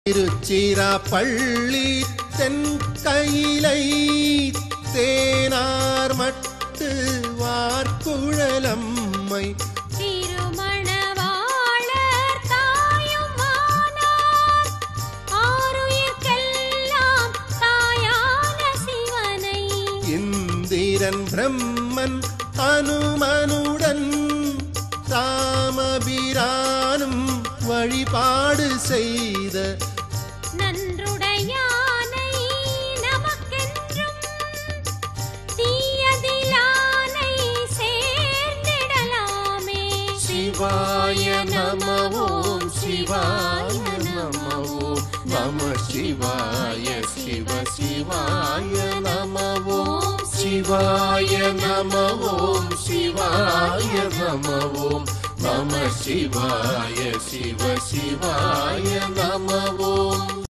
திருச்சிராப்பள்ளி தென்கையிலை தேனார் மட்டு வார்குழலம்மை திருமணவாளர் தாயும் வானார் ஆருயிர்க்கெல்லாம் தாயான சிவனை இந்திரன் பிரம்மன் அனுமனுடன் ராமபிரானும் வழிபாடு செய்த நன்றுடையானை நமக்கென்றும் தீயதிலானை சேர்ந்திடலாமே சிவாய நம ஓம் சிவாய நம ஓம் நம சிவாய சிவ சிவாய நம ஓம் சிவாய நம ஓம் சிவாய நம ஓம் நம சிவாய சிவ சிவாய நம ஓம்